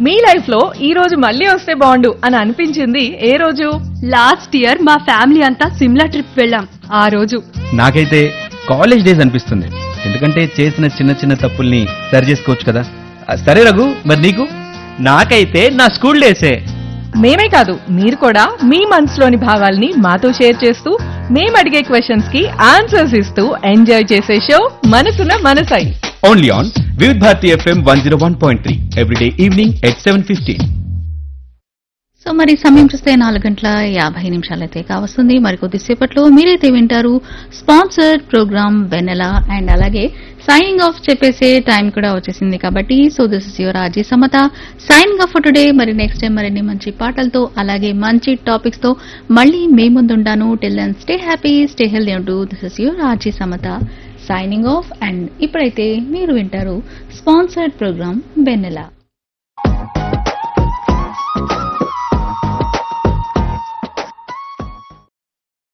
మీ life లో ఈ రోజు మళ్ళీ వస్తే బాగుండు అని అనిపించింది ఏ రోజు లాస్ట్ ఇయర్ మా ఫ్యామిలీ అంతా సిమ్లా ట్రిప్ వెళ్ళాం ఆ రోజు నాకైతే కాలేజ్ డేస్ అనిపిస్తుంది ఎందుకంటే చేసిన చిన్న చిన్న తప్పుల్ని సరి చేసుకోవచ్చు కదా ఆ, సరే రఘు మరి నీకు నాకైతే నా స్కూల్ డేసే మేమే కాదు మీరు కూడా మీ మనసులోని భావాల్ని మాతో షేర్ చేస్తూ మేము అడిగే క్వశ్చన్స్ కి ఆన్సర్స్ ఇస్తూ ఎంజాయ్ చేసే show Manasuna Manasai only on Vividh Bharati FM one zero one point three everyday evening at seven fifteen so మరి సమయం చూస్తే నాలుగు గంటల యాభై నిమిషాలైతే కావస్తుంది మరి కొద్దిసేపట్లో మీరైతే వింటారు స్పాన్సర్డ్ ప్రోగ్రామ్ వెనెలా అండ్ అలాగే సైనింగ్ ఆఫ్ చెప్పేసే టైం కూడా వచ్చేసింది కాబట్టి so this is your RJ Samatha signing off today మరి నెక్స్ట్ టైం మరిన్ని మంచి పాటలతో అలాగే మంచి టాపిక్స్ తో మళ్ళీ మీ ముందుంటాను till and stay happy stay healthy అంటూ this is your RJ Samatha signing off and ఇప్పుడైతే మీరు వింటారు స్పాన్సర్డ్ ప్రోగ్రామ్ వెన్నెలా